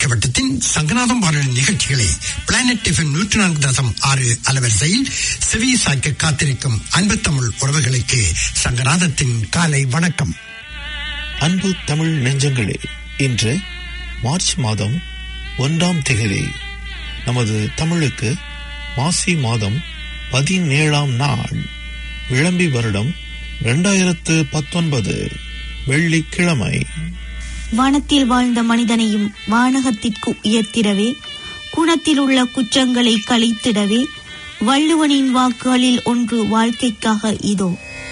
அமெரிக்க வட்டத்தின் சங்கநாதம் வானொலி நிகழ்ச்சிகளை பிளானட் எஃப்எம் நூற்றி நான்கு தசம் ஆறு அலவரிசையில் செவி சாய்க்க காத்திருக்கும் அன்பு தமிழ் உறவுகளுக்கு சங்கநாதத்தின் காலை வணக்கம் அன்பு தமிழ் நெஞ்சங்களே இன்று மார்ச் மாதம் ஒன்றாம் திகதி நமது தமிழுக்கு மாசி மாதம் பதினேழாம் நாள் விளம்பி வருடம் இரண்டாயிரத்து பத்தொன்பது வெள்ளிக்கிழமை வானத்தில் வாழ்ந்த மனிதனையும் வானகத்திற்கு உயர்த்திடவே குணத்தில் உள்ள குற்றங்களை களைத்திடவே வள்ளுவனின் வாக்குகளில் ஒன்று வாழ்க்கைக்காக இதோ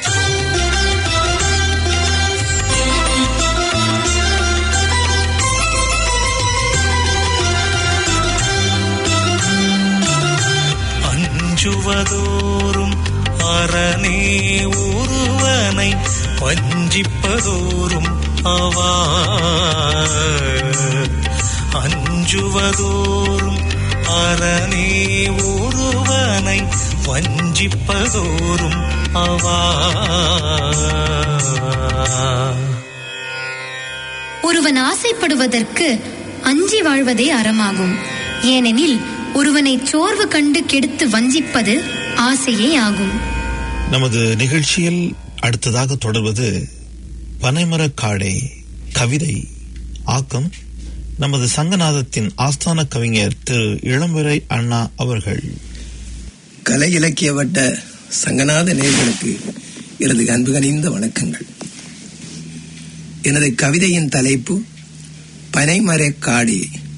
அஞ்சுவதோறும் அரணே ஒருவனை வஞ்சிப்பதோறும் அவா அஞ்சுவதோறும் அரணே ஒருவனை வஞ்சிப்பதோறும் அவா ஒருவன் ஆசைப்படுவதற்கு அஞ்சி வாழ்வதே அறமாகும் ஏனெனில் ஒருவனை சோர்வு கண்டு கெடுத்து வஞ்சிப்பது ஆசையே ஆகும் நமது நிகழ்ச்சியில் அடுத்ததாக தொடர்வது பனைமரக் காடே கவிதை ஆக்கம் நமது சங்கநாதத்தின் ஆஸ்தான கவிஞர் திரு இளம்புரை அண்ணா அவர்கள் கலை இலக்கிய வட்ட சங்கநாத நேர்களுக்கு எனது அன்பு கனிந்த வணக்கங்கள் எனது கவிதையின் தலைப்பு பனைமரக் காடு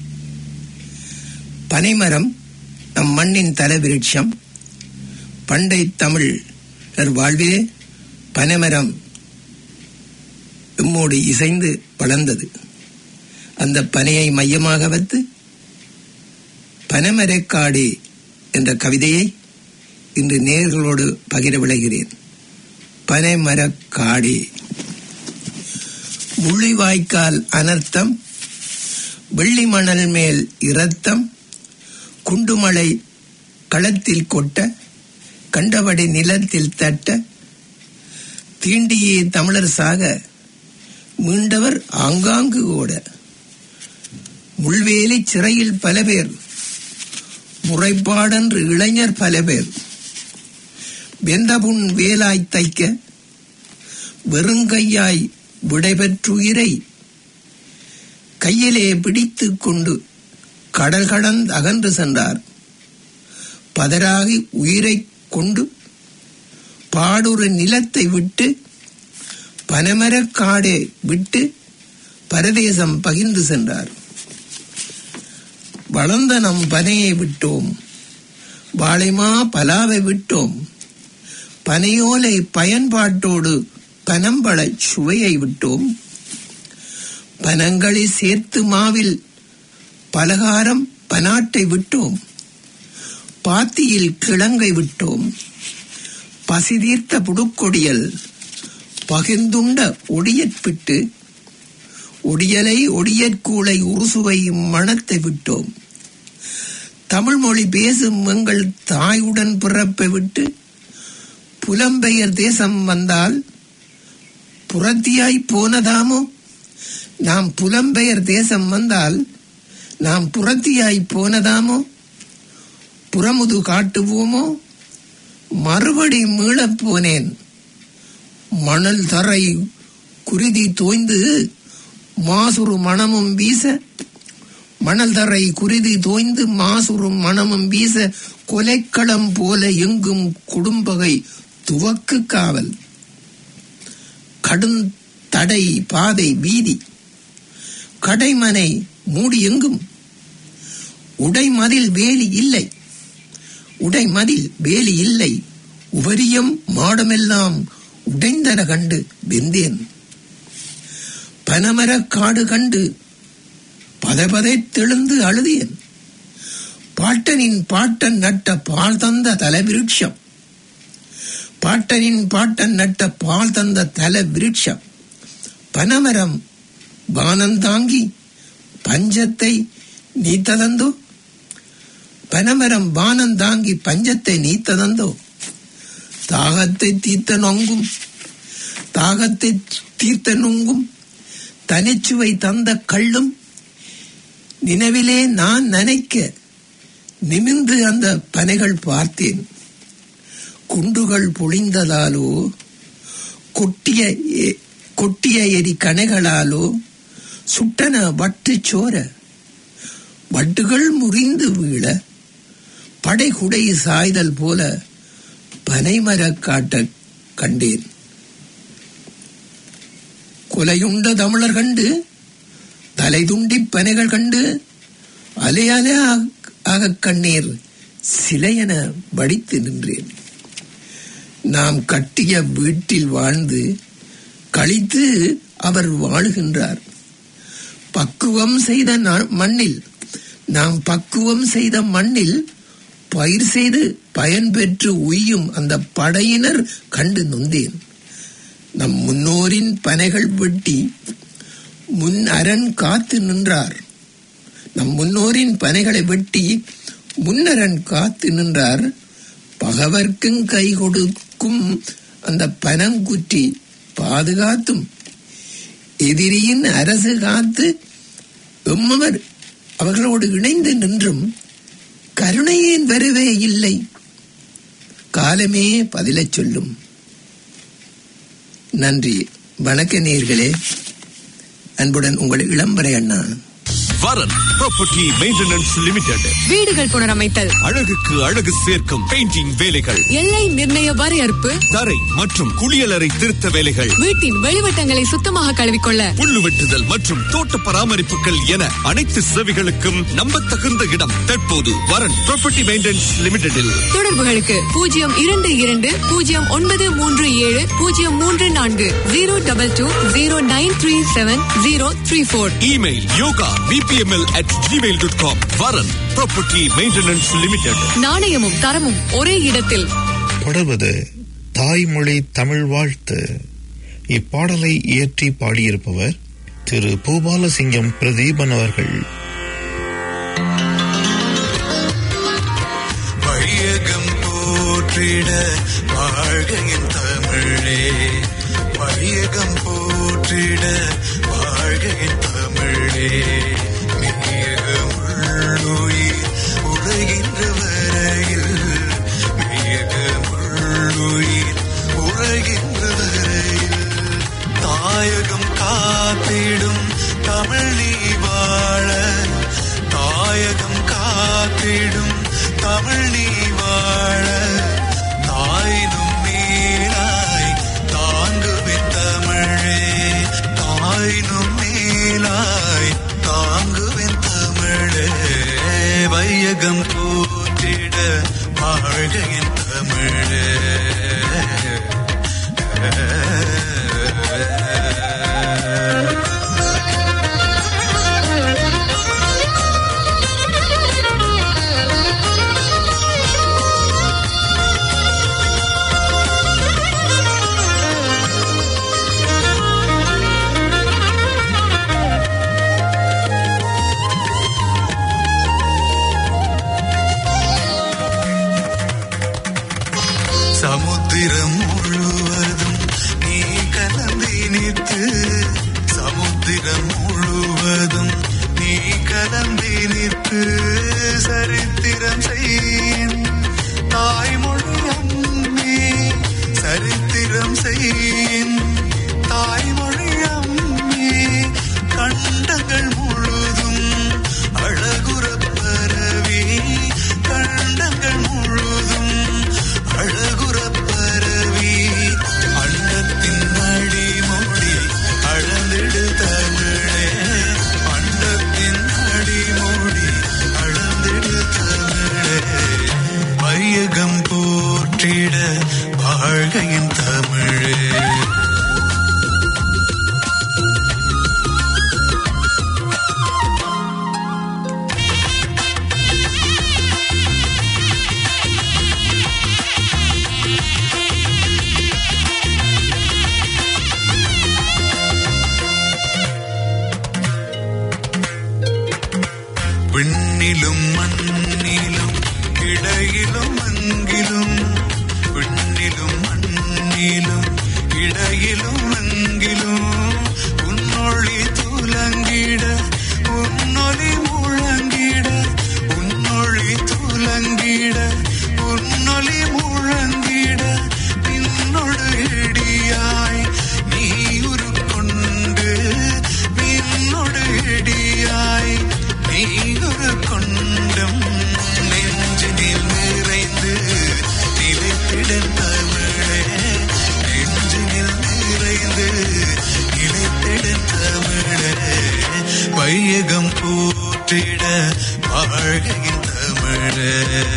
பனைமரம் நம் மண்ணின் தலவிருட்சம் பண்டை தமிழர் வாழ்விலே பனைமரம் எம்மோடு இசைந்து வளர்ந்தது அந்த பனையை மையமாக வைத்து பனைமரக்காடு என்ற கவிதையை இன்று நேர்களோடு பகிர விளைகிறேன் பனைமரக்காடு முள்ளிவாய்க்கால் அனர்த்தம் வெள்ளி மணல் மேல் இரத்தம் குண்டுமலை களத்தில் கொட்ட கண்டபடி நிலத்தில் தட்ட தீண்டியே தமிழர் சாக மீண்டவர் ஆங்காங்கு ஓட முள்வேலி சிறையில் பல பேர் முறைப்பாடென்று இளைஞர் பல பேர் வெந்தபுண் வேலாய் தைக்க வெறுங்கையாய் விடைபெற்றுயிரை கையிலே பிடித்துக் கொண்டு கடல் கடந்து அகன்று சென்றார் பதராகி உயிரைக் கொண்டு பாடுற நிலத்தை விட்டு பனமரக் காடே விட்டு பரதேசம் பகிர்ந்து சென்றார் வளர்ந்த நம் பனையை விட்டோம் வாழைமா பலாவை விட்டோம் பனையோலை பயன்பாட்டோடு பனம்பழ சுவையை விட்டோம் பனங்களை சேர்த்து மாவில் பலகாரம் பனாட்டை விட்டோம் பாத்தியில் கிழங்கை விட்டோம் பசிதீர்த்த புடுக்கொடியல் பகிர்ந்துண்ட ஒடியற்பிட்டு ஒடியலை ஒடியற்கூளை உருசுவையும் மனத்தை விட்டோம் தமிழ் மொழி பேசும் எங்கள் தாயுடன் பிறப்பை விட்டு புலம்பெயர் தேசம் வந்தால் புறத்தியாய் போனதாமோ நாம் புலம்பெயர் தேசம் வந்தால் நாம் புறத்தியாய் போனதாமோ புறமுது காட்டுவோமோ மறுபடி மீளப் போனேன் மணல் தரை குருதி தோய்ந்து மாசுறு மணமும் வீச மணல் தரை குருதி தோய்ந்து மாசுறும் மணமும் வீச கொலைக்களம் போல எங்கும் குடும்பகை துவக்கு காவல் கடும் தடை பாதை வீதி கடைமனை மூடி எங்கும் உடைமதில் வேலி இல்லை உடைமதில் வேலி இல்லை உபரியம் மாடமெல்லாம் உடைந்தன கண்டு வெந்தேன் பனமரக் காடு கண்டு பதைபதை தெழுந்து அழுதியன் பாட்டனின் பாட்டன் நட்ட பால் தந்த தலவிருட்சம் பாட்டனின் பாட்டன் நட்ட பால் தந்த தல விருட்சம் பனமரம் வானந்தாங்கி பஞ்சத்தை நீத்ததந்தோ பனமரம் வானந்தாங்கி பஞ்சத்தை நீத்ததந்தோ தாகத்தை தீர்த்த நொங்கும் தாகத்தை தீர்த்த நொங்கும் தனிச்சுவை தந்த கள்ளும் நினைவிலே நான் நினைக்க நிமிந்து அந்த பனைகள் பார்த்தேன் குண்டுகள் பொழிந்ததாலோ கொட்டிய எ- கொட்டிய எரி கணைகளாலோ சுட்டன வட்டு சோர வட்டுகள் முறிந்து வீழ படைகுடை சாய்தல் போல பனைமரக் காட்ட கண்டேன் கொலையுண்ட தமிழர் கண்டு தலை துண்டி பனைகள் கண்டு அலையல ஆக கண்ணீர் சிலையென வடித்து நின்றேன் நாம் கட்டிய வீட்டில் வாழ்ந்து கழித்து அவர் வாழுகின்றார் பக்குவம் செய்த நா- மண்ணில் நாம் பக்குவம் செய்த மண்ணில் பயிர் செய்து பயன் பெற்று உய்யும் அந்த படையினர் கண்டு நொந்தேன் நம் முன்னோரின் பனைகள் வெட்டி முன் அரண் காத்து நின்றார் நம் முன்னோரின் பனைகளை வெட்டி முன்னரன் காத்து நின்றார் பகவர்க்கும் கை கொடுக்கும் அந்த பனங்குற்றி பாதுகாத்தும் எதிரியின் அரசு காத்து எம்மவர் அவர்களோடு இணைந்து நின்றும் கருணையின் வரவே இல்லை காலமே பதிலச் சொல்லும் நன்றி வணக்க நேர்களே அன்புடன் உங்கள் இளம்பரை அண்ணா வரன் ப்ராப்பர்ட்டி மெயின்டெனன்ஸ் லிமிடெட் வீடுகள் புனரமைத்தல் அழகுக்கு அழகு சேர்க்கும் பெயிண்டிங் வேலைகள் எல்லை நிர்ணய வரையறுப்பு தரை மற்றும் குளியலறை திருத்த வேலைகள் வீட்டின் வெளிவட்டங்களை சுத்தமாக கழுவிக்கொள்ள புல்லு வெட்டுதல் மற்றும் தோட்ட பராமரிப்புகள் என அனைத்து சேவைகளுக்கும் நம்பத்தகுந்த இடம் தற்போது வரன் ப்ராப்பர்ட்டி மெயின்டெனன்ஸ் லிமிடெடில் தொடர்புகளுக்கு பூஜ்ஜியம் இரண்டு இரண்டு பூஜ்ஜியம் ஒன்பது மூன்று ஏழு பூஜ்ஜியம் மூன்று நான்கு zero double two zero nine three seven zero three four email Yoga BPML at Gmail dot com Varan property maintenance limited நாணயமும் தரமும் ஒரே இடத்தில் தொடர்வது தாய்மொழி தமிழ் வாழ்த்து இப்பாடலை இயற்றி பாடியிருப்பவர் திரு பூபாலசிங்கம் பிரதீபன் அவர்கள் வையகம் போற்றிட வாழ்க என் தமிழே வையகம் போற்றிட வாழ்க என் தமிழே மேகமுள்ளுயிர் உலகின்ற வரையில் மேகமுள்ளுயிர் உலகின்ற வரையில் தாயகம் காத்திடும் தமிழ் நீ வாழ தாயகம் காத்திடும் தமிழ் நீ வாழ தாயினும் மேலாய் தாங்குவேன் தமிழே தாயினும் மேலாய் தாங்குவேன் தமிழே வையகம் போற்றிட வாழ்க என் தமிழே சமுத்திரம் முழுவதும் நீ கலந்து இனித்து சமுத்திரம் முழுவதும் நீ கலந்து இனித்து சரித்திரம் செய்யும் தாய்மொழி அம்மே சரித்திரம் செய்யும் தாய்மொழி அம்மே கண்டங்கள் முழுதும் அழகுறப் பரவி கண்டங்கள் முழுதும் அழகுறப் பரவி அண்டத்தின் அடிமொழி அளந்திடு தமிழே அண்டத்தின் அடிமொழி அளந்திடு தமிழே வையகம் போற்றிட வாழ்க என் தமிழே விண்ணிலும் மண்ணிலும் இடையிலும் அங்கிலும் விண்ணிலும் மண்ணிலும் இடையிலும் அங்கிலும் உன்னொழி துலங்கிட உன்னொலி முழங்கிட உன்னொழி துலங்கிட உன்னொலி முழங்கிட நின்னொடு இடியாய் நீ உருக்கொண்டு நின்னொடு இடியாய் நீ உருக்கொண்டும் நெஞ்சினில் நிறைந்து நிலைத்திடும் தமிழே நெஞ்சினில் நிறைந்து நிலைத்திடும் தமிழே வையகம் போற்றிட வாழ்கின் தமிழே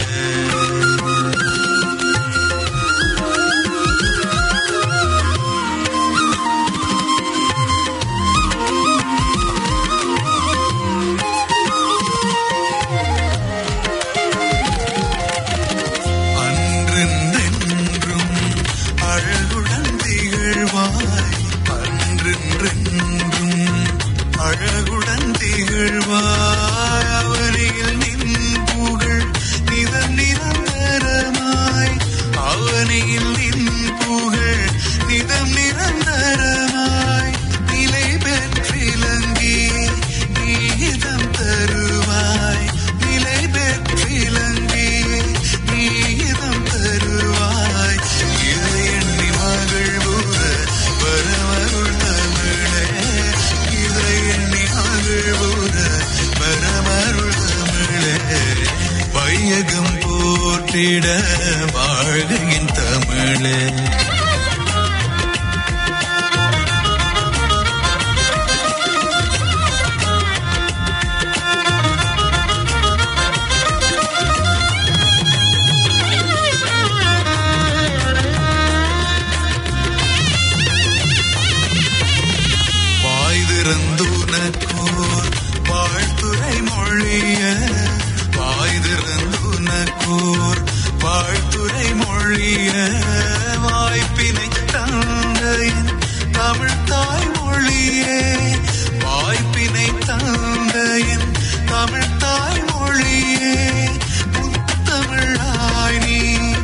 அன்றென்றென்றும் அழகுடன் திகழ்வாய் அன்றென்றென்றும் அழகுடன் திகழ்வாய் அவனில் நின் புகழ் நிதம் நிரந்தரமாய் அவனில் நின் புகழ் நிதம் நிரந்தரமாய் நிலை பெற்றிலங்கி நீதம் தருவாய் நிலை பெற்றிலங்கி நீதம் தருவாய் இதை எண்ணி மகிழ்வுற வரவருள் தமிழே இதை எண்ணி மகிழ்வுற வரவருள் தமிழே வையகம் போற்றிட வாழ்கையின் தமிழே வாய் திறந்துனக்கோர் வாழ்த்துரை மொழிய வாய் திறந்துனக்கோர் வாழ்த்துரை மொழிய வாய்ப்பினை தந்த என் தமிழ் தாய் மொழியே வாய்ப்பினை தந்த என் தமிழ் தாய் மொழியே முத்தமிழாய் நீ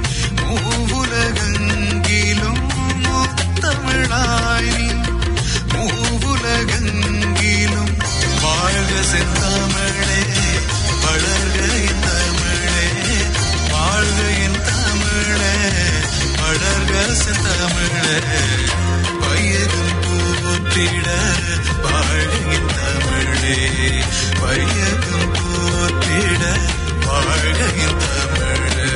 மூவுலகங்கிலும் முத்தமிழாய் நீ மூவுலகங்கிலும் வாழ்க செந்தமிழே வளர்க என் தமிழே வாழ்க என் தமிழே வளர்க செந்தமிழே வையகம் போற்றிட வாழ்க என் தமிழே வையகம் போற்றிட வாழ்க என் தமிழே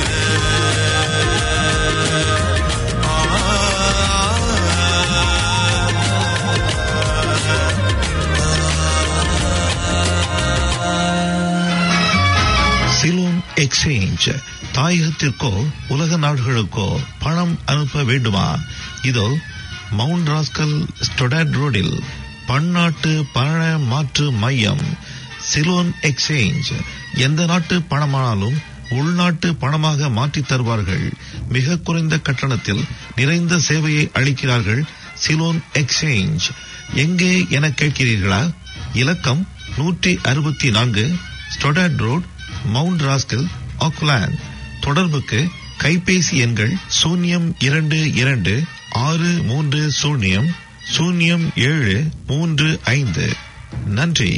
சிலோன் எக்ஸ்சேஞ்ச் தாயகத்திற்கோ உலக நாடுகளுக்கோ பணம் அனுப்ப வேண்டுமா இதோ மவுண்ட் ராஸ்கல் ஸ்டொடாட் ரோடில் பன்னாட்டு பண மாற்று மையம் சிலோன் எக்ஸ்சேஞ்ச் எந்த நாட்டு பணமானாலும் உள்நாட்டு பணமாக மாற்றித் தருவார்கள் மிக குறைந்த கட்டணத்தில் நிறைந்த சேவையை அளிக்கிறார்கள் சிலோன் எக்ஸ்சேஞ்ச் எங்கே என கேட்கிறீர்களா இலக்கம் நூற்றி அறுபத்தி நான்கு Stoddard road Mount Roskill Auckland தொடர்புக்கு கைபேசி எண்கள் சூன்யம் இரண்டு இரண்டு ஆறு மூன்று சூன்யம் சூன்யம் ஏழு மூன்று ஐந்து நன்றி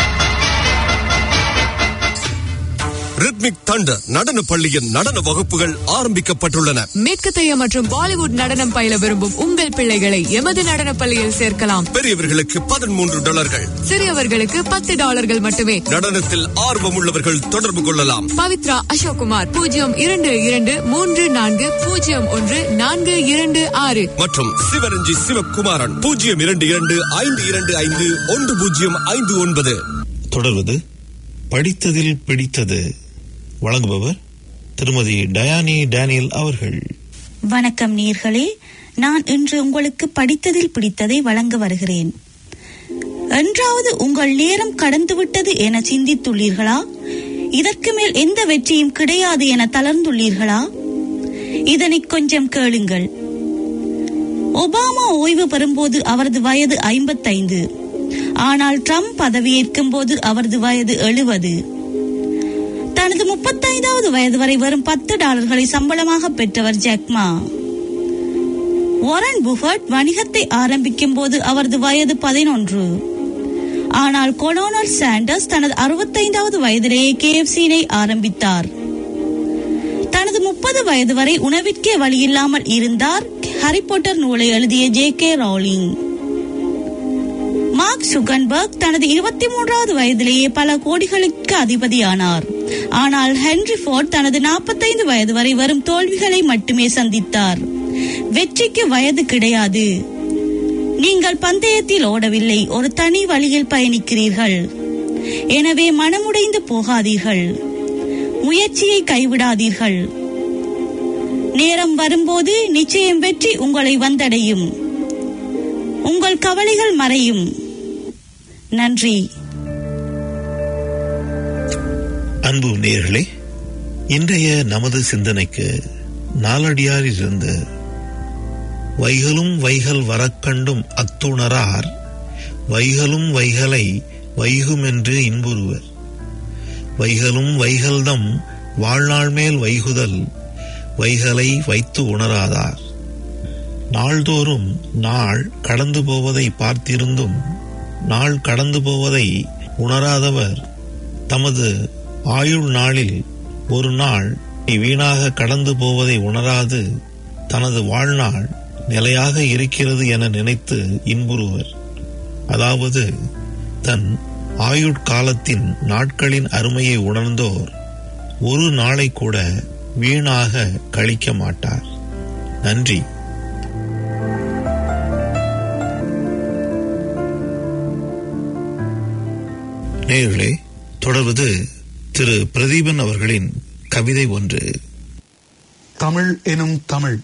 ரித்மிக் தண்டர் நடன பள்ளியின் நடன வகுப்புகள் ஆரம்பிக்கப்பட்டுள்ளன மேற்கத்தைய மற்றும் பாலிவுட் நடனம் பயில விரும்பும் உங்கள் பிள்ளைகளை எமது நடன பள்ளியில் சேர்க்கலாம் பெரியவர்களுக்கு பதிமூன்று டாலர்கள் சிறியவர்களுக்கு பத்து டாலர்கள் மட்டுமே நடனத்தில் ஆர்வமுள்ளவர்கள் தொடர்பு கொள்ளலாம் பவித்ரா அசோக்குமார் பூஜ்ஜியம் இரண்டு இரண்டு மூன்று நான்கு பூஜ்ஜியம் ஒன்று நான்கு இரண்டு ஆறு மற்றும் சிவரஞ்சி சிவகுமாரன் பூஜ்ஜியம் இரண்டு இரண்டு ஐந்து இரண்டு ஐந்து ஒன்று பூஜ்ஜியம் ஐந்து ஒன்பது தொடர்வது படித்ததில் பிடித்தது வழங்குபவர் திருமதி டயானி டேனியல் அவர்கள் வணக்கம் நேர்களே நான் இன்று உங்களுக்கு படித்ததில் பிடித்ததை வழங்க வருகிறேன் என்றாவது உங்கள் நேரம் கடந்துவிட்டது என சிந்தித்துள்ளீர்களா இதற்கு மேல் எந்த வெற்றியும் கிடையாது என தளர்ந்துள்ளீர்களா இதனை கொஞ்சம் கேளுங்கள் ஒபாமா ஓய்வு பெறும்போது அவரது வயது ஐம்பத்தைந்து ஆனால் ட்ரம்ப் பதவியேற்கும் போது அவரது வயது எழுபது தனது முப்பத்தைந்தாவது வயது வரை வரும் பத்து டாலர்களை சம்பளமாக பெற்றவர் ஜாக்மா வாரன் புஃபர்ட் வணிகத்தை ஆரம்பிக்கும் போது அவரது வயது பதினொன்று ஆனால் கொலோனல் சாண்டர்ஸ் தனது அறுபத்தைந்தாவது வயதிலேயே கேஎஃப்சியினை ஆரம்பித்தார் தனது முப்பது வயது வரை உணவிற்கே வழியில்லாமல் இருந்தார் ஹாரி பாட்டர் நூலை எழுதிய J K Rowling Mark Zuckerberg தனது இருபத்தி மூன்றாவது வயதிலேயே பல கோடிகளுக்கு அதிபதியானார் ஆனால் ஹென்ரி ஃபோர்ட் தனது நாற்பத்தைந்து வயது வரை வரும் தோல்விகளை மட்டுமே சந்தித்தார் வெற்றிக்கு வயது கிடையாது நீங்கள் பந்தயத்தில் ஓடவில்லை ஒரு தனி வழியில் பயணிக்கிறீர்கள் எனவே மனமுடைந்து போகாதீர்கள் முயற்சியை கைவிடாதீர்கள் நேரம் வரும்போது நிச்சயம் வெற்றி உங்களை வந்தடையும் உங்கள் கவலைகள் மறையும் நன்றி அன்பு நேர்களே இன்றைய நமது சிந்தனைக்கு நாலடியாரிலிருந்து வைகளும் வைகள் வரக்கண்டும் அத்துணரார் வைகளும் வைகளை வைகுமென்று இன்புறுவர் வைகளும் வைகள்தம் வாழ்நாள் மேல் வைகுதல் வைகளை வைத்து உணராதார் நாள்தோறும் நாள் கடந்து போவதை பார்த்திருந்தும் நாள் கடந்து போவதை உணராதவர் தமது ஆயுள் நாளில் ஒரு நாள் வீணாக கடந்து போவதை உணராது தனது வாழ்நாள் நிலையாக இருக்கிறது என நினைத்து இன்புறுவர் அதாவது தன் ஆயுட்காலத்தின் நாட்களின் அருமையை உணர்ந்தோர் ஒரு நாளை கூட வீணாக கழிக்க மாட்டார் நன்றி நேர்களே தொடர்வது திரு பிரதீபன் அவர்களின் கவிதை ஒன்று தமிழ் எனும் தமிழ்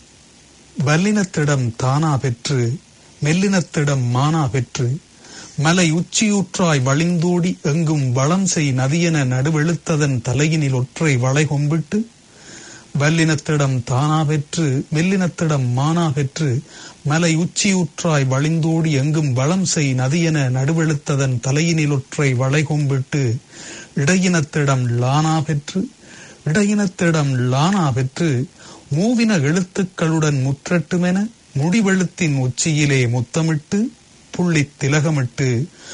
வல்லினத்திடம் தானா பெற்று மெல்லினத்திடம் மானா பெற்று மலை உச்சியூற்றாய் வழிந்தோடி எங்கும் வளம் செய் நதியென நடுவெழுத்ததன் தலையினில் ஒற்றை வளை கொம்பிட்டு வல்லினத்திடம் தானா பெற்று மெல்லினத்திடம் மானா பெற்று மலை உச்சியூற்றாய் வழிந்தோடி எங்கும் வளம் செய் நதியென நடுவெழுத்ததன் தலையினில் ஒற்றை வளை கொம்பிட்டு இடையினத்திடம் லானா பெற்று இடையினத்திடம் லானா பெற்று மூவின எழுத்துக்களுடன் முற்றட்டுமென முடிவெழுத்தின் உச்சியிலே முத்தமிட்டு புள்ளித் திலகமிட்டு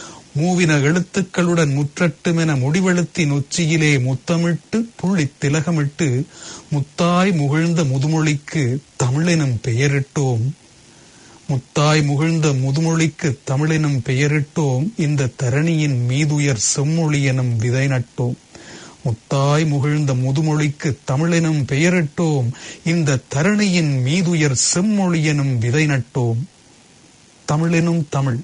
மூவின எழுத்துக்களுடன் முற்றட்டுமென முடிவெழுத்தின் உச்சியிலே முத்தமிட்டு புள்ளித் திலகமிட்டு முத்தாய் முகிழ்ந்த முதுமொழிக்கு தமிழெனும் பெயரிட்டோம் முத்தாய் முகிழ்ந்த முதுமொழிக்கு தமிழெனும் பெயரிட்டோம் இந்த தரணியின் மீதுயர் செம்மொழி எனும் விதை நட்டோம் முத்தாய் முகிழ்ந்த முதுமொழிக்கு தமிழெனும் பெயரிட்டோம் இந்த தரணியின் மீதுயர் செம்மொழி எனும் விதை நட்டோம் தமிழெனும் தமிழ்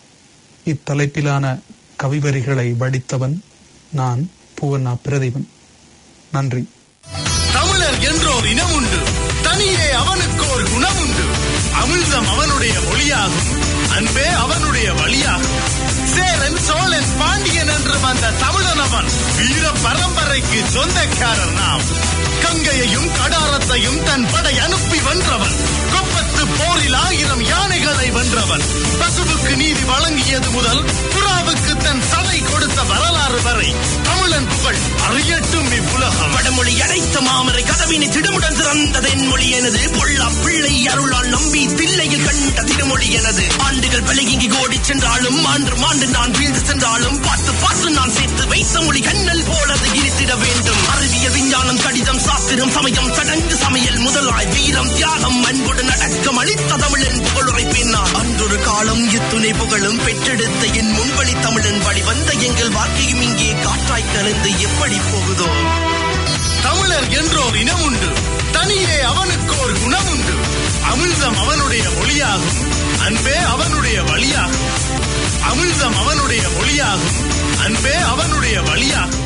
இத்தலைப்பிலான கவிவரிகளை வடித்தவன் நான் பூவண்ணா பிரதீபன் நன்றி தமிழர் என்றோர் இனம் உண்டு தனியே அவனுக்கு ஒரு குணமுண்டு அமிழ்தம் அவனுடைய மொழியாகும் அன்பே அவனுடைய வழியாகும் சேரன் சோழன் பாண்டியன் என்று வந்த தமிழன் அவன் வீர பரம்பரைக்கு சொந்தக்காரர் நாம் கங்கையையும் கடாரத்தையும் தன் படை அனுப்பி வென்றவன் கொப்பத்து போரில் ஆயிரம் யானைகளை வென்றவன் பசுவுக்கு நீதி வழங்கியது முதல் புறாவுக்கு தன் சதை கொடுத்த வரலாறு வரை தமிழன் புகழ் அறியட்டும் இவ்வுலகம் வடமொழி அழைத்த மாமரை கதவினை திடமுடன் திறந்தது என் மொழி எனது பொல்லா பிள்ளை அருளால் நம்பி தில்லையில் கண்ட திருமொழி எனது ஆண்டுகள் பழகி கோடி சென்றாலும் ஆண்டு மாண்டு நான் வீழ்ந்து சென்றாலும் பார்த்து பார்த்து நான் சேர்த்து வைத்த மொழி கண்ணல் போலது இருத்திட வேண்டும் அறிவியல் விஞ்ஞானம் கடிதம் சாஸ்திரம் சமயம் சடங்கு சமையல் முதலாய் வீரம் தியாகம் அன்புடன் அடக்கம் அளித்த தமிழன் புகழுரைப்பேன் நான் அன்றொரு காலம் இத்துணை புகழும் பெற்றெடுத்த என் முன்வழி தமிழன் வழி வந்த எங்கள் வாழ்க்கையும் இங்கே காற்றாய் கலந்து எப்படி போகுதோ தமிழர் என்றோர் இனம் உண்டு தனியே அவனுக்கு ஒரு குணமுண்டு அமிழ்தம் அவனுடைய மொழியாகும் அன்பே அவனுடைய வழியாகும் அமிழ்தம் அவனுடைய மொழியாகும் அன்பே அவனுடைய வழியாகும்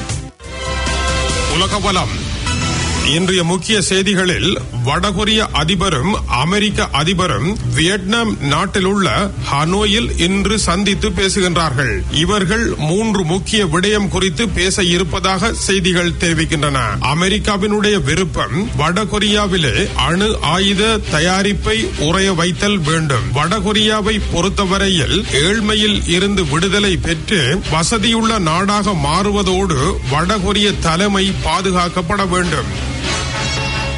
உலக வலம் இன்றைய முக்கிய செய்திகளில் வடகொரிய அதிபரும் அமெரிக்க அதிபரும் வியட்நாம் நாட்டில் உள்ள ஹனோயில் இன்று சந்தித்து பேசுகின்றார்கள் இவர்கள் மூன்று முக்கிய விடயம் குறித்து பேச இருப்பதாக செய்திகள் தெரிவிக்கின்றன அமெரிக்காவினுடைய விருப்பம் வடகொரியாவிலே அணு ஆயுத தயாரிப்பை உறைய வைத்தல் வேண்டும் வடகொரியாவை பொறுத்தவரையில் ஏழ்மையில் இருந்து விடுதலை பெற்று வசதியுள்ள நாடாக மாறுவதோடு வடகொரிய தலைமை பாதுகாக்கப்பட வேண்டும்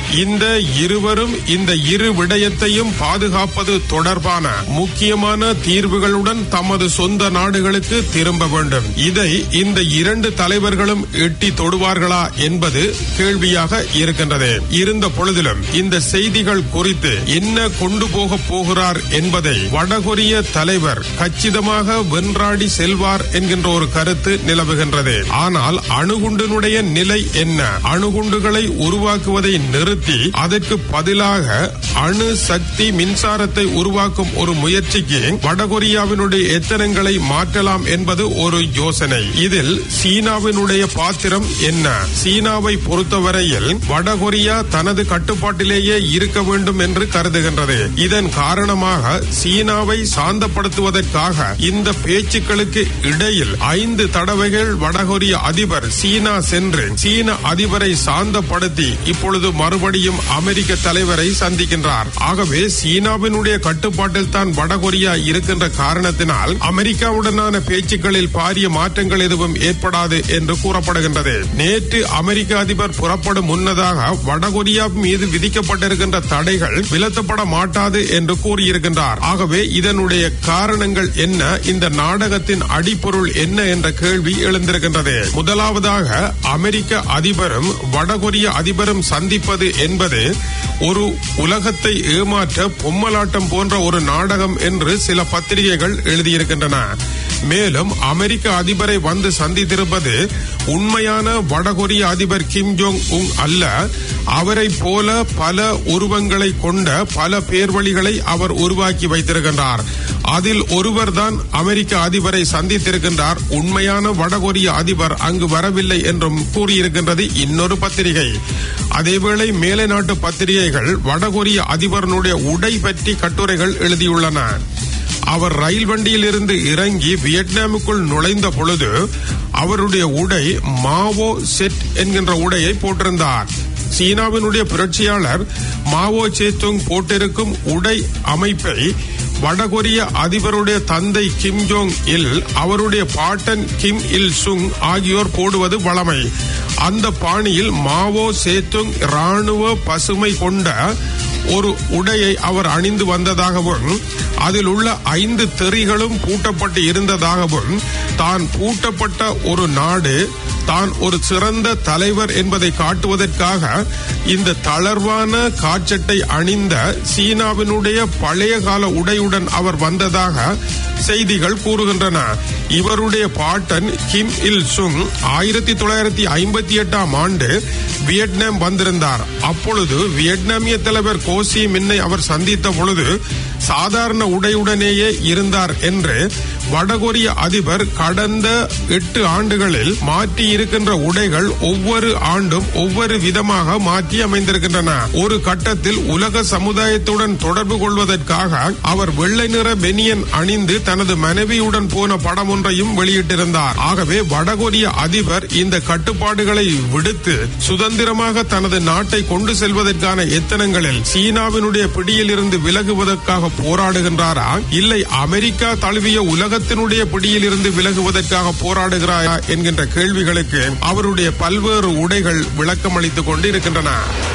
இந்த இருவரும் இந்த இரு விடயத்தையும் பாதுகாப்பது தொடர்பான முக்கியமான தீர்வுகளுடன் தமது சொந்த நாடுகளுக்கு திரும்ப வேண்டும் இதை இந்த இரண்டு தலைவர்களும் எட்டி தொடுவார்களா என்பது கேள்வியாக இருக்கின்றது இருந்த பொழுதிலும் இந்த செய்திகள் குறித்து என்ன கொண்டு போக போகிறார் என்பதை வடகொரிய தலைவர் கச்சிதமாக வென்றாடி செல்வார் என்கின்ற ஒரு கருத்து நிலவுகின்றது ஆனால் அணுகுண்டினுடைய நிலை என்ன அணுகுண்டுகளை உருவாக்குவதை நிறுத்தி அதற்கு பதிலாக அணு சக்தி மின்சாரத்தை உருவாக்கும் ஒரு முயற்சிக்கு வடகொரியாவினுடைய எத்தனங்களை மாற்றலாம் என்பது ஒரு யோசனை இதில் சீனாவினுடைய பாத்திரம் என்ன சீனாவை பொறுத்தவரையில் வடகொரியா தனது கட்டுப்பாட்டிலேயே இருக்க வேண்டும் என்று கருதுகின்றது இதன் காரணமாக சீனாவை சாந்தப்படுத்துவதற்காக இந்த பேச்சுக்களுக்கு இடையில் ஐந்து தடவைகள் வடகொரிய அதிபர் சீனா சென்று சீன அதிபரை சாந்தப்படுத்தி இப்பொழுது மறுபடியும் அமெரிக்க தலைவரை சந்திக்கின்றார் ஆகவே சீனாவினுடைய கட்டுப்பாட்டில் தான் வடகொரியா இருக்கின்ற காரணத்தினால் அமெரிக்காவுடனான பேச்சுக்களில் பாரிய மாற்றங்கள் எதுவும் ஏற்படாது என்று கூறப்படுகின்றது நேற்று அமெரிக்க அதிபர் புறப்படும் முன்னதாக வடகொரியா மீது விதிக்கப்பட்டிருக்கின்ற தடைகள் விலத்தப்பட மாட்டாது என்று கூறியிருக்கின்றார் ஆகவே இதனுடைய காரணங்கள் என்ன இந்த நாடகத்தின் அடிப்பொருள் என்ன என்ற கேள்வி எழுந்திருக்கின்றது முதலாவதாக அமெரிக்க அதிபரும் வடகொரிய அதிபரும் சந்திப்பது என்பது ஒரு உலகத்தை ஏமாற்ற பொம்மலாட்டம் போன்ற ஒரு நாடகம் என்று சில பத்திரிகைகள் எழுதியிருக்கின்றன மேலும் அமெரிக்க அதிபரை வந்து சந்தித்திருப்பது உண்மையான வடகொரிய அதிபர் கிம் ஜோங் உங் அல்ல அவரை போல பல உருவங்களை கொண்ட பல பேர்வழிகளை அவர் உருவாக்கி வைத்திருக்கின்றார் அதில் ஒருவர் தான் அமெரிக்க அதிபரை சந்தித்திருக்கின்றார் உண்மையான வடகொரிய அதிபர் அங்கு வரவில்லை என்றும் கூறியிருக்கின்றது இன்னொரு பத்திரிகை அதேவேளை மேலை நாட்டு பத்திரிகைகள் வடகொரிய அதிபரனுடைய உடை பற்றி கட்டுரைகள் எழுதியுள்ளன அவர் ரயில் வண்டியில் இருந்து இறங்கி வியட்நாமுக்குள் நுழைந்த பொழுது அவருடைய உடை மாவோ செட் என்கின்ற உடையை போட்டிருந்தார் சீனாவினுடைய புரட்சியாளர் மாவோ சேத்துங் போட்டிருக்கும் உடை அமைப்பை வடகொரிய அதிபருடைய தந்தை கிம் ஜோங் இல் அவருடைய பாட்டன் கிம் இல் சுங் ஆகியோர் போடுவது வளமை அந்த பாணியில் மாவோ சேத்துங் ராணுவ பசுமை கொண்ட ஒரு உடையை அவர் அணிந்து வந்ததாகவும் அதில் உள்ள ஐந்து தெறிகளும் பூட்டப்பட்டு இருந்ததாகவும் தான் பூட்டப்பட்ட ஒரு நாடு தான் ஒரு சிறந்த தலைவர் என்பதை காட்டுவதற்காக இந்த தளர்வான காற்றட்டை அணிந்த சீனாவினுடைய பழைய கால உடையுடன் அவர் வந்ததாக செய்திகள் கூறுகின்றன இவருடைய பாட்டன் கிம் இல் சுங் ஆயிரத்தி தொள்ளாயிரத்தி ஐம்பத்தி எட்டாம் ஆண்டு வியட்நாம் வந்திருந்தார் அப்பொழுது வியட்நாமிய தலைவர் கோசி மின்னை அவர் சந்தித்த பொழுது சாதாரண உடையுடனேயே இருந்தார் என்று வடகொரிய அதிபர் கடந்த எட்டு ஆண்டுகளில் மாற்றி இருக்கின்ற உடைகள் ஒவ்வொரு ஆண்டும் ஒவ்வொரு விதமாக மாற்றி அமைந்திருக்கின்றன ஒரு கட்டத்தில் உலக சமுதாயத்துடன் தொடர்பு கொள்வதற்காக அவர் வெள்ளை நிற பெனியன் அணிந்து தனது மனைவியுடன் போன படம் ஒன்றையும் வெளியிட்டிருந்தார் ஆகவே வடகொரிய அதிபர் இந்த கட்டுப்பாடுகளை விடுத்து சுதந்திரமாக தனது நாட்டை கொண்டு செல்வதற்கான எத்தனங்களில் சீனாவினுடைய பிடியில் இருந்து விலகுவதற்காக போராடுகின்றாரா இல்லை அமெரிக்கா தழுவிய உலகத்தினுடைய பிடியில் இருந்து விலகுவதற்காக போராடுகிறாரா என்கின்ற கேள்விகளுக்கு அவருடைய பல்வேறு உடைகள் விளக்கம் அளித்துக் கொண்டிருக்கின்றன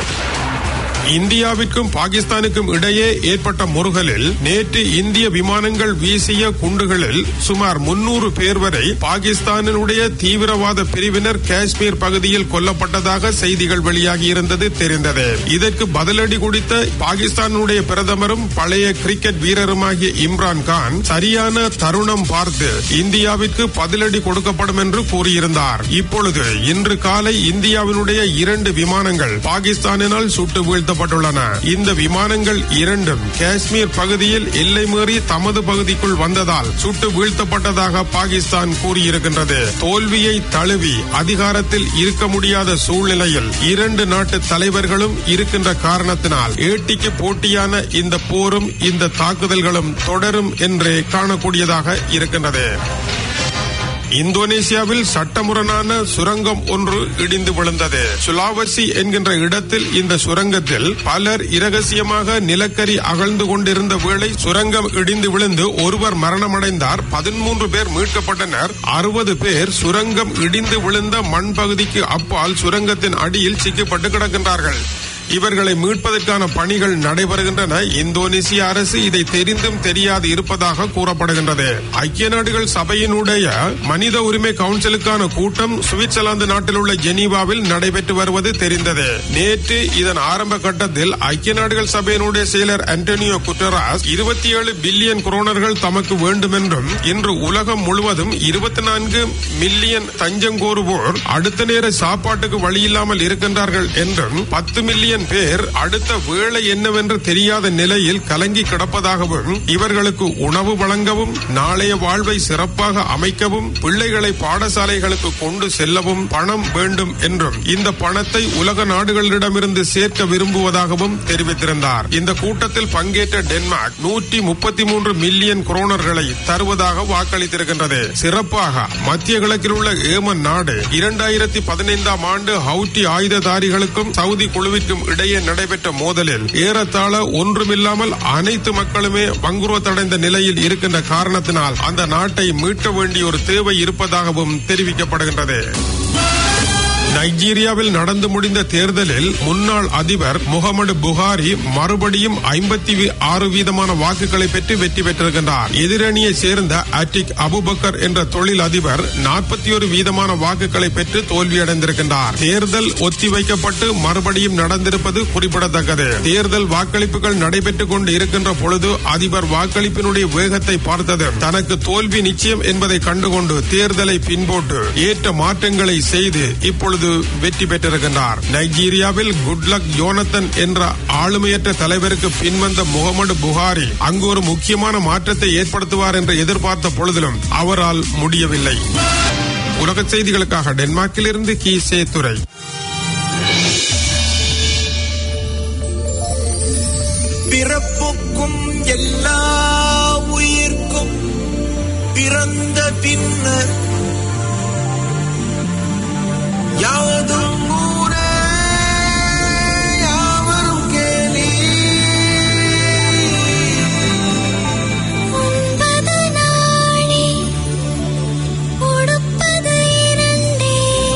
இந்தியாவிற்கும் பாகிஸ்தானுக்கும் இடையே ஏற்பட்ட முருகலில் நேற்று இந்திய விமானங்கள் வீசிய குண்டுகளில் சுமார் முன்னூறு பேர் வரை பாகிஸ்தானினுடைய தீவிரவாத பிரிவினர் காஷ்மீர் பகுதியில் கொல்லப்பட்டதாக செய்திகள் வெளியாகி இருந்தது தெரிந்தது இதற்கு பதிலடி கொடுத்த பாகிஸ்தானுடைய பிரதமரும் பழைய கிரிக்கெட் வீரருமாகிய இம்ரான் கான் சரியான தருணம் பார்த்து இந்தியாவிற்கு பதிலடி கொடுக்கப்படும் என்று கூறியிருந்தார் இப்பொழுது இன்று காலை இந்தியாவினுடைய இரண்டு விமானங்கள் பாகிஸ்தானினால் சுட்டு வீழ்த்தப்பட்டுள்ளன இந்த விமானங்கள் இரண்டும் காஷ்மீர் பகுதியில் எல்லை மீறி தமது பகுதிக்குள் வந்ததால் சுட்டு வீழ்த்தப்பட்டதாக பாகிஸ்தான் கூறியிருக்கின்றது தோல்வியை தழுவி அதிகாரத்தில் இருக்க முடியாத சூழ்நிலையில் இரண்டு நாட்டு தலைவர்களும் இருக்கின்ற காரணத்தினால் ஏட்டிக்கு போட்டியான இந்த போரும் இந்த தாக்குதல்களும் தொடரும் என்று காணக்கூடியதாக இருக்கின்றது இந்தோனேசியாவில் சட்டமுரணான சுரங்கம் ஒன்று இடிந்து விழுந்தது சுலாவசி என்கின்ற இடத்தில் இந்த சுரங்கத்தில் பலர் இரகசியமாக நிலக்கரி அகழ்ந்து கொண்டிருந்த வேளை சுரங்கம் இடிந்து விழுந்து ஒருவர் மரணமடைந்தார் பதிமூன்று பேர் மீட்கப்பட்டனர் அறுபது பேர் சுரங்கம் இடிந்து விழுந்த மண் பகுதிக்கு அப்பால் சுரங்கத்தின் அடியில் சிக்கப்பட்டு கிடக்கின்றார்கள் இவர்களை மீட்பதற்கான பணிகள் நடைபெறுகின்றன இந்தோனேசிய அரசு இதை தெரிந்தும் தெரியாது இருப்பதாக கூறப்படுகின்றது ஐக்கிய நாடுகள் சபையினுடைய மனித உரிமை கவுன்சிலுக்கான கூட்டம் சுவிட்சர்லாந்து நாட்டில் உள்ள ஜெனீவாவில் நடைபெற்று வருவது தெரிந்தது நேற்று இதன் ஆரம்ப கட்டத்தில் ஐக்கிய நாடுகள் சபையினுடைய செயலர் அண்டோனியோ குட்டராஸ் இருபத்தி ஏழு பில்லியன் குரோனர்கள் தமக்கு வேண்டும் என்றும் இன்று உலகம் முழுவதும் இருபத்தி நான்கு மில்லியன் தஞ்சம் கோருவோர் அடுத்த நேர சாப்பாட்டுக்கு வழியில்லாமல் இருக்கின்றார்கள் என்றும் பத்து மில்லியன் பேர் அடுத்த வேளை என்னவென்று தெரியாத நிலையில் கலங்கி கிடப்பதாகவும் இவர்களுக்கு உணவு வழங்கவும் நாளைய வாழ்வை சிறப்பாக அமைக்கவும் பிள்ளைகளை பாடசாலைகளுக்கு கொண்டு செல்லவும் பணம் வேண்டும் என்றும் இந்த பணத்தை உலக நாடுகளிடமிருந்து சேர்க்க விரும்புவதாகவும் தெரிவித்திருந்தார் இந்த கூட்டத்தில் பங்கேற்ற டென்மார்க் நூற்றி முப்பத்தி மூன்று மில்லியன் குரோனர்களை தருவதாக வாக்களித்திருக்கின்றது சிறப்பாக மத்திய கிழக்கில் உள்ள ஏமன் நாடு இரண்டாயிரத்தி பதினைந்தாம் ஆண்டு ஹவுட்டி ஆயுததாரிகளுக்கும் சவுதி குழுவிற்கும் இடையே நடைபெற்ற மோதலில் ஏறத்தாழ ஒன்றுமில்லாமல் அனைத்து மக்களுமே வங்குரோத்தடைந்த நிலையில் இருக்கின்ற காரணத்தினால் அந்த நாட்டை மீட்க வேண்டிய ஒரு தேவை இருப்பதாகவும் தெரிவிக்கப்படுகின்றது நைஜீரியாவில் நடந்து முடிந்த தேர்தலில் முன்னாள் அதிபர் முகமது புகாரி மறுபடியும் ஐம்பத்தி ஆறு வீதமான வாக்குகளை பெற்று வெற்றி பெற்றிருக்கின்றார் எதிரணியை சேர்ந்த அட்டிக் அபுபக்கர் என்ற தொழில் அதிபர் நாற்பத்தி ஒரு வீதமான வாக்குகளை பெற்று தோல்வியடைந்திருக்கின்றார் தேர்தல் ஒத்திவைக்கப்பட்டு மறுபடியும் நடந்திருப்பது குறிப்பிடத்தக்கது தேர்தல் வாக்களிப்புகள் நடைபெற்றுக் கொண்டு இருக்கின்ற பொழுது அதிபர் வாக்களிப்பினுடைய வேகத்தை பார்த்தது தனக்கு தோல்வி நிச்சயம் என்பதை கண்டுகொண்டு தேர்தலை பின்போட்டு ஏற்ற மாற்றங்களை செய்து இப்பொழுது வெற்றி பெற்றிருக்கின்றார் நைஜீரியாவில் குட்லக் யோனத்தன் என்ற ஆளுமையற்ற தலைவருக்கு பின்வந்த முகமது புகாரி அங்கு ஒரு முக்கியமான மாற்றத்தை ஏற்படுத்துவார் என்று எதிர்பார்த்த பொழுதிலும் அவரால் முடியவில்லை உலக செய்திகளுக்காக டென்மார்க்கிலிருந்து கி சே துறை பிறப்புக்கும் எல்லா உயிர்க்கும் பிறந்த பின்னர் யாவதும் ஊரே யாவரும் கேலி உண்பது நாளே உடுப்பது இரண்டே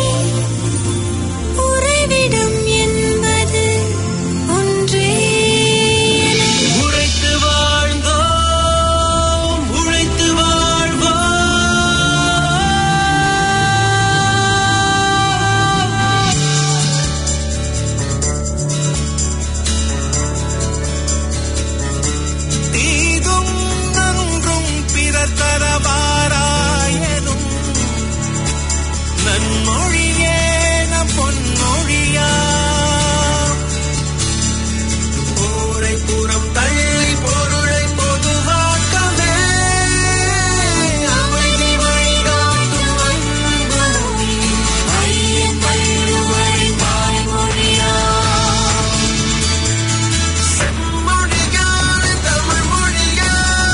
உறைவிடம் என்பது ஒன்றே உழைத்து வாழ்ந்தோம் உழைத்து வாழ்வோம் தீதும் நன்றும் பிறர் தரவாராயனும் நன்மொழியே நம் பொன்மொழியா போரை புறம் தள்ளி பொருளை பொதுவாக்கவே அமைதி வழிகாட்டும் அன்பு மொழி ஐயன் வள்ளுவரி வாய்மொழியா செம்மொழியான தமிழ் மொழியா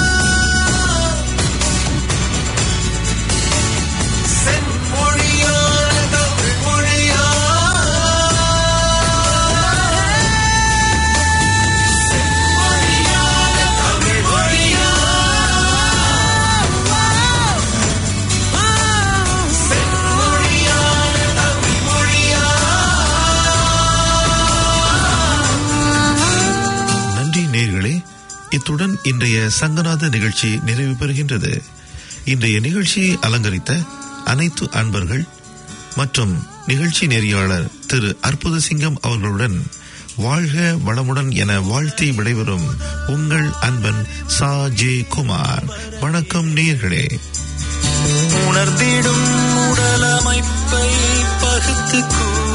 செம்மொழியான தமிழ் மொழியா செம்மொழியான தமிழ் மொழியா செம்மொழியான தமிழ் மொழியா நன்றி நேர்களே இத்துடன் இன்றைய சங்கநாத நிகழ்ச்சி நிறைவு பெறுகின்றது இன்றைய நிகழ்ச்சியை அலங்கரித்த அனைத்து அன்பர்கள் மற்றும் நிகழ்ச்சி நெறியாளர் திரு அற்புத சிங்கம் அவர்களுடன் வாழ்க வளமுடன் என வாழ்த்தி விடைபெறும் உங்கள் அன்பன் சா ஜே குமார் வணக்கம் நேர்களே உணர்ந்திடும் உடலமைப்பை பகுத்து கூ